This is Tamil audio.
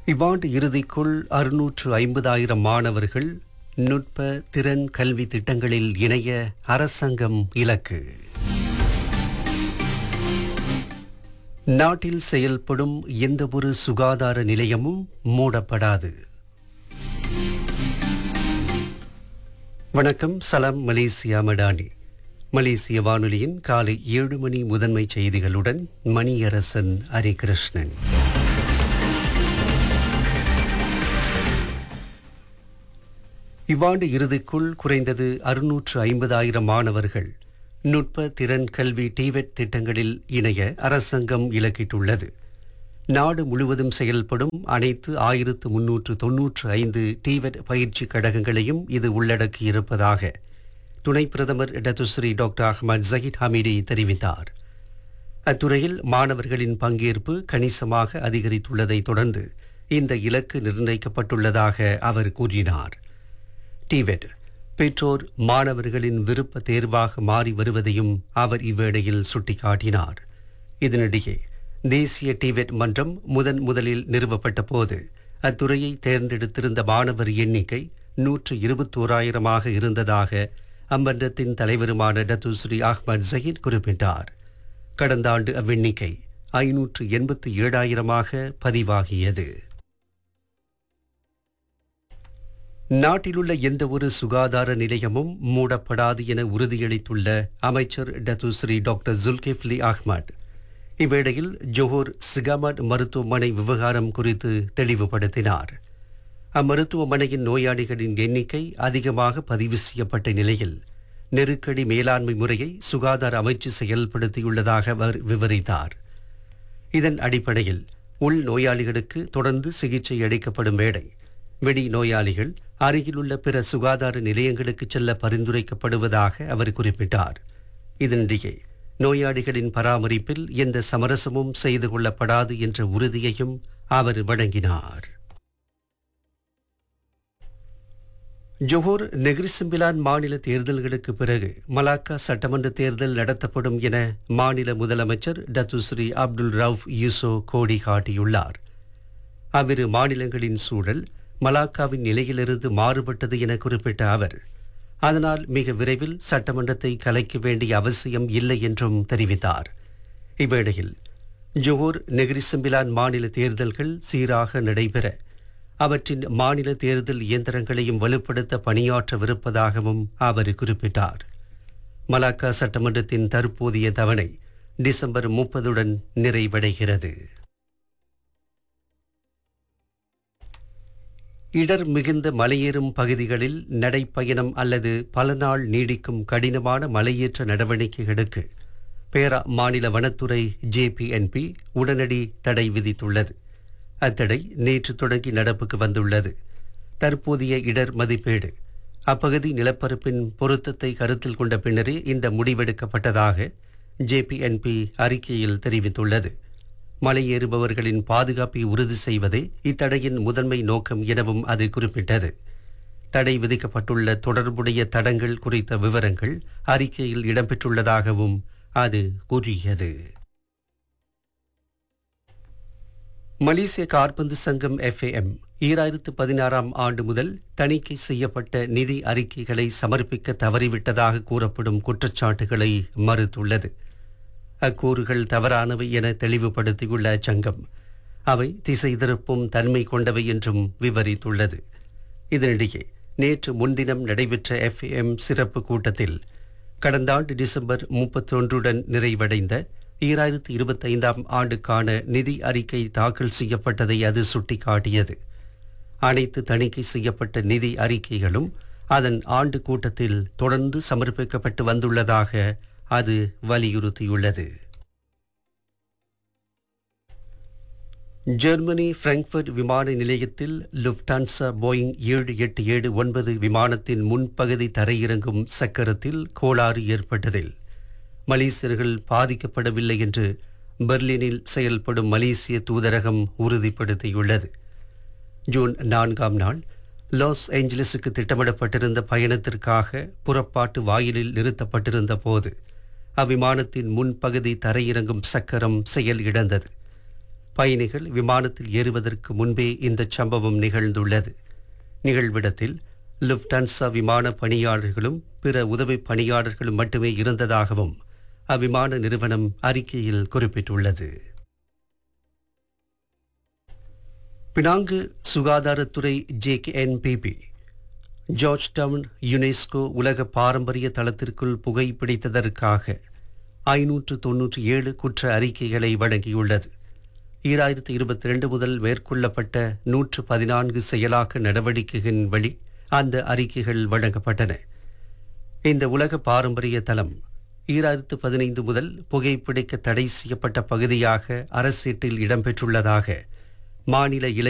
இவ்வாண்டு இறுதிக்குள் அறுநூற்று ஐம்பதாயிரம் மாணவர்கள் நுட்ப திறன் கல்வி திட்டங்களில் இணைய அரசாங்கம் இலக்கு நாட்டில் செயல்படும் எந்தவொரு சுகாதார நிலையமும் மூடப்படாது வணக்கம் சலாம் மலேசியா மடானி மலேசிய வானொலியின் காலை ஏழு மணி முதன்மை செய்திகளுடன் மணியரசன் ஹரிகிருஷ்ணன் இவ்வாண்டு இறுதிக்குள் குறைந்தது அறுநூற்று ஐம்பதாயிரம் மாணவர்கள் நுட்ப திறன் கல்வி டிவெட் திட்டங்களில் இணைய அரசாங்கம் இலக்கிட்டுள்ளது நாடு முழுவதும் செயல்படும் அனைத்து ஆயிரத்து முன்னூற்று தொன்னூற்று ஐந்து டிவெட் பயிற்சி கழகங்களையும் இது உள்ளடக்கியிருப்பதாக துணை பிரதமர் Datuk Seri doctor Ahmad Zahid Hamidi தெரிவித்தார் அத்துறையில் மாணவர்களின் பங்கேற்பு கணிசமாக அதிகரித்துள்ளதை தொடர்ந்து இந்த இலக்கு நிர்ணயிக்கப்பட்டுள்ளதாக அவர் கூறினார் டிவெட் பெற்றோர் மாணவர்களின் விருப்ப தேர்வாக மாறி வருவதையும் அவர் இவ்வேளையில் சுட்டிக்காட்டினார் இதனிடையே தேசிய டிவெட் மன்றம் முதன் முதலில் நிறுவப்பட்ட போது அத்துறையை தேர்ந்தெடுத்திருந்த மாணவர் எண்ணிக்கை நூற்று இருபத்தோராயிரமாக இருந்ததாக அம்மன்றத்தின் தலைவருமான டத்துஸ்ரீ அஹ்மத் ஜஹீத் குறிப்பிட்டார் கடந்த ஆண்டு அவ்வெண்ணிக்கை ஐநூற்று எண்பத்தி ஏழாயிரமாக பதிவாகியது நாட்டிலுள்ள எந்தவொரு சுகாதார நிலையமும் மூடப்படாது என உறுதியளித்துள்ள அமைச்சர் டத்துஸ்ரீ டாக்டர் ஜுல்கிஃப்லி அஹ்மத் இவ்வேளையில் ஜோஹர் சிகாமட் மருத்துவமனை விவகாரம் குறித்து தெளிவுபடுத்தினார் அம்மருத்துவமனையின் நோயாளிகளின் எண்ணிக்கை அதிகமாக பதிவு செய்யப்பட்ட நிலையில் நெருக்கடி மேலாண்மை முறையை சுகாதார அமைச்சு செயல்படுத்தியுள்ளதாக அவர் விவரித்தார் இதன் அடிப்படையில் உள் நோயாளிகளுக்கு தொடர்ந்து சிகிச்சை அளிக்கப்படும் வேளை வெடி நோயாளிகள் அருகிலுள்ள பிற சுகாதார நிலையங்களுக்கு செல்ல பரிந்துரைக்கப்படுவதாக அவர் குறிப்பிட்டார் இதனிடையே நோயாளிகளின் பராமரிப்பில் எந்த சமரசமும் செய்து கொள்ளப்படாது என்ற உறுதியையும் அவர் வழங்கினார் ஜொஹோர் நெகிரிசிம்பிலான் மாநில தேர்தல்களுக்கு பிறகு மலாக்கா சட்டமன்ற தேர்தல் நடத்தப்படும் என மாநில முதலமைச்சர் டத்துஸ்ரீ அப்துல் ரவுஃப் யூசோ கோடி காட்டியுள்ளார் அவ்விரு மாநிலங்களின் சூழல் மலாக்காவின் நிலையிலிருந்து மாறுபட்டது என குறிப்பிட்ட அவர் அதனால் மிக விரைவில் சட்டமன்றத்தை கலைக்க வேண்டிய அவசியம் இல்லை என்றும் தெரிவித்தார் இவ்வேளையில் ஜோஹர் நெகிரிசம்பிலான் மாநில தேர்தல்கள் சீராக நடைபெற அவற்றின் மாநில தேர்தல் இயந்திரங்களையும் வலுப்படுத்த பணியாற்றவிருப்பதாகவும் அவர் குறிப்பிட்டார் மலாக்கா சட்டமன்றத்தின் தற்போதைய தவணை டிசம்பர் முப்பதுடன் நிறைவடைகிறது இடர் மிகுந்த மலையேறும் பகுதிகளில் நடைப்பயணம் அல்லது பல நாள் நீடிக்கும் கடினமான மலையேற்ற நடவடிக்கைகளுக்கு பேரா மாநில வனத்துறை ஜேபிஎன்பி உடனடி தடை விதித்துள்ளது அத்தடை நேற்று தொடங்கி நடப்புக்கு வந்துள்ளது தற்போதைய இடர் மதிப்பீடு அப்பகுதி நிலப்பரப்பின் பொருத்தத்தை கருத்தில் கொண்ட பின்னரே இந்த முடிவெடுக்கப்பட்டதாக ஜேபிஎன்பி அறிக்கையில் தெரிவித்துள்ளது மலையேறுபவர்களின் பாதுகாப்பை உறுதி செய்வதே இத்தடையின் முதன்மை நோக்கம் எனவும் அது குறிப்பிட்டது தடை விதிக்கப்பட்டுள்ள தொடர்புடைய தடங்கள் குறித்த விவரங்கள் அறிக்கையில் இடம்பெற்றுள்ளதாகவும் அது கூறியது மலேசிய கார்பந்து சங்கம் எஃப்ஏஎம் ஈராயிரத்து பதினாறாம் ஆண்டு முதல் தணிக்கை செய்யப்பட்ட நிதி அறிக்கைகளை சமர்ப்பிக்க தவறிவிட்டதாக கூறப்படும் குற்றச்சாட்டுகளை மறுத்துள்ளது அக்கூறுகள் தவறானவை என தெளிவுபடுத்தியுள்ள அச்சங்கம் அவை திசை திருப்பும் தன்மை கொண்டவை என்றும் விவரித்துள்ளது இதனிடையே நேற்று முன்தினம் நடைபெற்ற எஃப்எம் சிறப்பு கூட்டத்தில் கடந்த ஆண்டு டிசம்பர் முப்பத்தொன்றுடன் நிறைவடைந்த ஈராயிரத்தி இருபத்தைந்தாம் ஆண்டுக்கான நிதி அறிக்கை தாக்கல் செய்யப்பட்டதை அது சுட்டிக்காட்டியது அனைத்து தணிக்கை செய்யப்பட்ட நிதி அறிக்கைகளும் அதன் ஆண்டு கூட்டத்தில் தொடர்ந்து சமர்ப்பிக்கப்பட்டு வந்துள்ளதாக அது வலியுறுத்தியுள்ளது ஜெர்மனி பிராங்க்ஃபர்ட் விமான நிலையத்தில் லுப்டான்சா போயிங் ஏழு எட்டு ஏழு ஒன்பது விமானத்தின் முன்பகுதி தரையிறங்கும் சக்கரத்தில் கோளாறு ஏற்பட்டதில் மலேசியர்கள் பாதிக்கப்படவில்லை என்று பெர்லினில் செயல்படும் மலேசிய தூதரகம் உறுதிப்படுத்தியுள்ளது ஜூன் நான்காம் நாள் லாஸ் ஏஞ்சலஸுக்கு திட்டமிடப்பட்டிருந்த பயணத்திற்காக புறப்பாட்டு வாயிலில் நிறுத்தப்பட்டிருந்த போது அவ்விமானத்தின் முன்பகுதி தரையிறங்கும் சக்கரம் செயல் இழந்தது பயணிகள் விமானத்தில் ஏறுவதற்கு முன்பே இந்த சம்பவம் நிகழ்ந்துள்ளது நிகழ்விடத்தில் லுப்டான்சா விமான பணியாளர்களும் பிற உதவி பணியாளர்களும் மட்டுமே இருந்ததாகவும் அவ்விமான நிறுவனம் அறிக்கையில் குறிப்பிட்டுள்ளது பினாங்கு சுகாதாரத்துறை ஜேகேஎன்பிபி ஜார்ஜ் டவுன் யுனெஸ்கோ உலக பாரம்பரிய தளத்திற்குள் புகைப்பிடித்ததற்காக ஐநூற்று தொன்னூற்றி ஏழு குற்ற அறிக்கைகளை வழங்கியுள்ளது ஈராயிரத்தி இருபத்தி ரெண்டு முதல் மேற்கொள்ளப்பட்ட நூற்று பதினான்கு செயலாக்க நடவடிக்கைகளின் வழி அந்த அறிக்கைகள் வழங்கப்பட்டன இந்த உலக பாரம்பரிய தளம் ஈராயிரத்து பதினைந்து முதல் புகைப்பிடிக்க தடை செய்யப்பட்ட பகுதியாக அரசீட்டில் இடம்பெற்றுள்ளதாக மாநில இளை